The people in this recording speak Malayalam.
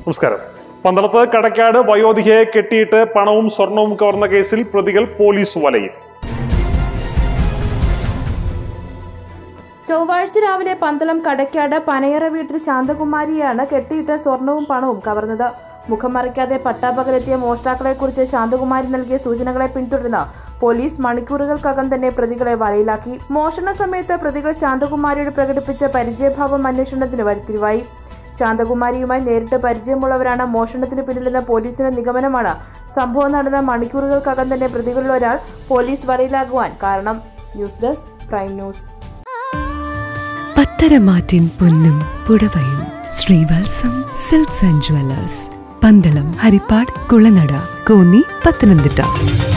നമസ്കാരം പന്തളത്ത് കടക്കാട് വയോധികയെ കെട്ടിയിട്ട് പണവും സ്വർണവും കവർന്ന കേസിൽ പ്രതികൾ പോലീസ് വലയിൽ ചൊവ്വാഴ്ച രാവിലെ പന്തളം കടക്കാട് പനയറ വീട്ടിൽ ശാന്തകുമാരിയാണ് കെട്ടിയിട്ട സ്വർണവും പണവും കവർന്നത് മുഖം മറയ്ക്കാതെ പട്ടാപകലെത്തിയ മോഷ്ടാക്കളെക്കുറിച്ച് ശാന്തകുമാരി നൽകിയ സൂചനകളെ പിന്തുടർന്ന് പോലീസ് മണിക്കൂറുകൾക്കകം തന്നെ പ്രതികളെ വലയിലാക്കി മോഷണ സമയത്ത് പ്രതികൾ ശാന്തകുമാരിയോട് പ്രകടിപ്പിച്ച പരിചയഭാവം അന്വേഷണത്തിന് വഴിത്തിരിവായി ശാന്തകുമാരിയുമായി നേരിട്ട് പരിചയമുള്ളവരാണ് മോഷണത്തിന് പിന്നിലെന്ന പോലീസിന്റെ നിഗമനമാണ് സംഭവം നടന്ന മണിക്കൂറുകൾക്കകം തന്നെ പ്രതികളിൽ ഒരാൾ പോലീസ് വലയിലാകുവാൻ കാരണം ന്യൂസ് ഡെസ്ക് പ്രൈം ന്യൂസ് പത്തരമാറ്റിൻ പൊന്നും പുടവയും Srivatsam silks and jewellers Pandalam Harippad Kulanada Konni Pathanamthitta